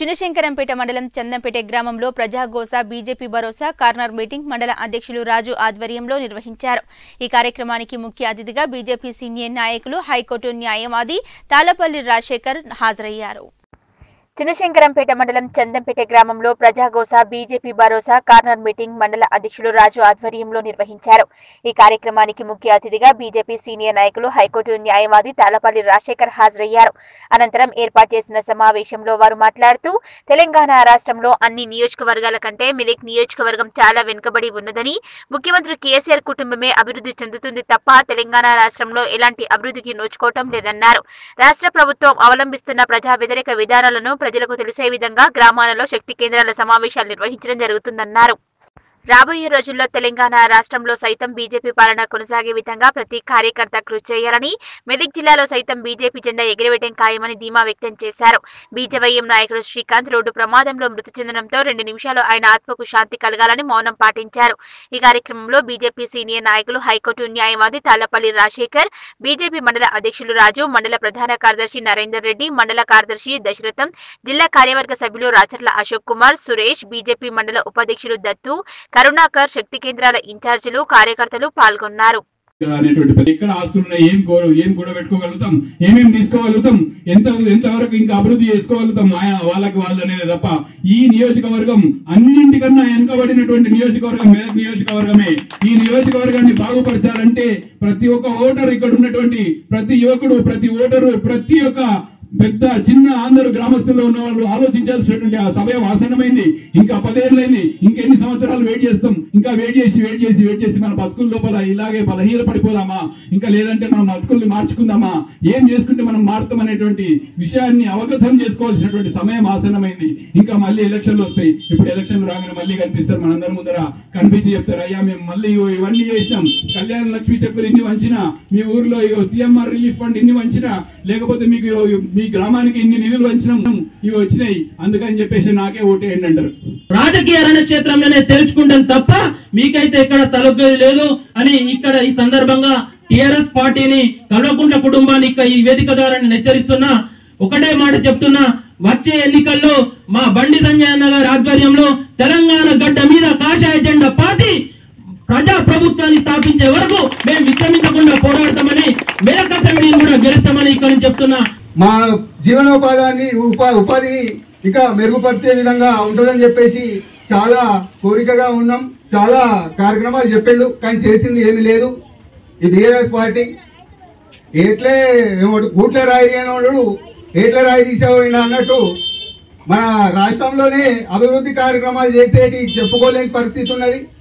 చిన్నశంకరంపేట మండలం చందంపేట గ్రామంలో Prajagosa BJP Bharosa corner meeting మండల అధ్యక్షులు రాజు ఆధ్వర్యంలో నిర్వహించారు ఈ కార్యక్రమానికి ముఖ్య అతిథిగా బీజేపీ సీనియర్ నాయకులు హైకోర్టు న్యాయవాది తాలపల్లి రాజశేఖర్ హాజరయ్యారు చిన్నశంకరంపేట మండలం చందంపేట గ్రామంలో Prajagosa BJP Bharosa corner meeting మండల అధ్యక్షులు రాజు ఆధ్వర్యంలో నిర్వహించారు ఈ కార్యక్రమానికి ముఖ్య అతిథిగా బీజేపీ సీనియర్ నాయకులు హైకోర్టు న్యాయవాది తాలపల్లి రాజశేఖర్ హాజరయ్యారు అనంతరం ఏర్పాటు చేసిన సమావేశంలో వారు మాట్లాడుతూ తెలంగాణ రాష్ట్రంలో అన్ని నియోజకవర్గాల కంటే మిలిక్ నియోజకవర్గం చాలా వెనుకబడి ఉన్నదని ముఖ్యమంత్రి కేసీఆర్ కుటుంబమే అభివృద్ధి చెందుతుంది తప్ప తెలంగాణ రాష్ట్రంలో ఎలాంటి అభివృద్ధికి నోచుకోవటం లేదన్నారు రాష్ట్ర ప్రభుత్వం అవలంబిస్తున్న ప్రజా వ్యతిరేక విధానాలను ప్రజలకు తెలిసే విధంగా గ్రామాలలో శక్తి కేంద్రాల సమావేశాలు నిర్వహించడం జరుగుతుందన్నారు రాబోయే రోజుల్లో తెలంగాణ రాష్ట్రంలో సైతం బీజేపీ పాలన కొనసాగే విధంగా ప్రతి కార్యకర్త కృషి చేయాలని మెదక్ జిల్లాలో సైతం బీజేపీ జెండా ఎగిరవేయడం ఖాయమని ధీమా వ్యక్తం చేశారు బీజేవైఎం నాయకుడు శ్రీకాంత్ రోడ్డు ప్రమాదంలో మృతి చెందడంతో రెండు నిమిషాలు ఆయన ఆత్మకు శాంతి కలగాలని మౌనం పాటించారు ఈ కార్యక్రమంలో బీజేపీ సీనియర్ నాయకులు హైకోర్టు న్యాయవాది తాళ్లపల్లి రాజశేఖర్ బీజేపీ మండల అధ్యక్షులు రాజు మండల ప్రధాన కార్యదర్శి నరేందర్ రెడ్డి మండల కార్యదర్శి దశరథం జిల్లా కార్యవర్గ సభ్యులు రాచర్ల అశోక్ కుమార్ సురేష్ బీజేపీ మండల ఉపాధ్యక్షులు దత్తు కరుణాకర్ శక్తి కేంద్రాల ఇన్ఛార్జీలు కార్యకర్తలు పాల్గొన్నారు అనేటువంటి పని ఎక్కడ ఆస్తులు ఉన్నాయి ఏం గో ఏం కూడబెట్టుకోగలుగుతాం ఏమేమి తీసుకోగలుగుతాం ఎంత ఎంతవరకు ఇంకా అభివృద్ధి చేసుకోగలుగుతాం ఆయన వాళ్ళకి వాళ్ళు అనేది తప్ప ఈ నియోజకవర్గం అన్నింటికన్నా వెనుకబడినటువంటి నియోజకవర్గం మెదక్ నియోజకవర్గమే ఈ నియోజకవర్గాన్ని బాగుపరచాలంటే ప్రతి ఒక్క ఓటర్ ఇక్కడ ఉన్నటువంటి ప్రతి యువకుడు ప్రతి ఓటరు ప్రతి ఒక్క పెద్ద చిన్న అందరు గ్రామస్తుల్లో ఉన్న వాళ్ళు ఆలోచించాల్సినటువంటి ఆ సమయం ఆసన్నమైంది ఇంకా పదేళ్ళైంది ఇంకెన్ని సంవత్సరాలు వెయిట్ చేస్తాం ఇంకా వెయిట్ చేసి వెయిట్ చేసి వెయిట్ చేసి మన బతుకుల లోపల ఇలాగే బలహీన పడిపోదామా ఇంకా లేదంటే మనం బతుకుల్ని మార్చుకుందామా ఏం చేసుకుంటే మనం మారుతాం అనేటువంటి విషయాన్ని అవగతం చేసుకోవాల్సినటువంటి సమయం ఆసన్నమైంది ఇంకా మళ్ళీ ఎలక్షన్లు వస్తాయి ఇప్పుడు ఎలక్షన్లు రాగానే మళ్ళీ కనిపిస్తారు మనందరి ముందర కనిపించి చెప్తారు అయ్యా మేము మళ్ళీ ఇగో ఇవన్నీ చేసినాం కళ్యాణ లక్ష్మి చెక్కులు ఇన్ని వంచినా మీ ఊర్లో ఇగో సీఎంఆర్ రిలీఫ్ ఫండ్ ఇన్ని వంచినా లేకపోతే మీకు ఇగో మీ గ్రామానికి ఇన్ని నిధులు వంచినాం ఇవి వచ్చినాయి అందుకని చెప్పేసి నాకే ఓటేయండి అంటారు రాజకీయ క్షేత్రంలోనే తెలుసుకుంటాం తప్ప మీకైతే ఇక్కడ తలొగ్గేది లేదు అని ఇక్కడ ఈ సందర్భంగా టిఆర్ఎస్ పార్టీని కల్వకుంట్ల కుటుంబాన్ని ఇక ఈ వేదిక ద్వారా నేను హెచ్చరిస్తున్నా ఒకటే మాట చెప్తున్నా వచ్చే ఎన్నికల్లో మా బండి సంజయ్ అన్న గారి ఆధ్వర్యంలో తెలంగాణ గడ్డ మీద కాషాయ జెండా పాతి ప్రజా ప్రభుత్వాన్ని స్థాపించే వరకు మేము విశ్రమించకుండా పోరాడతామని మేరకు అసెంబ్లీని కూడా గెలుస్తామని ఇక్కడ నుంచి చెప్తున్నా మా జీవనోపాధాన్ని ఉపా ఉపాధిని ఇక మెరుగుపరిచే విధంగా ఉంటుందని చెప్పేసి చాలా కోరికగా ఉన్నాం చాలా కార్యక్రమాలు చెప్పిండు కానీ చేసింది ఏమీ లేదు ఈ బీఆర్ఎస్ పార్టీ ఏట్లే ఏమోటి కూట్ల రాయి అనేవాడు ఏట్ల రాయి తీసేవాడిన అన్నట్టు మన రాష్ట్రంలోనే అభివృద్ధి కార్యక్రమాలు చేసేటి చెప్పుకోలేని పరిస్థితి ఉన్నది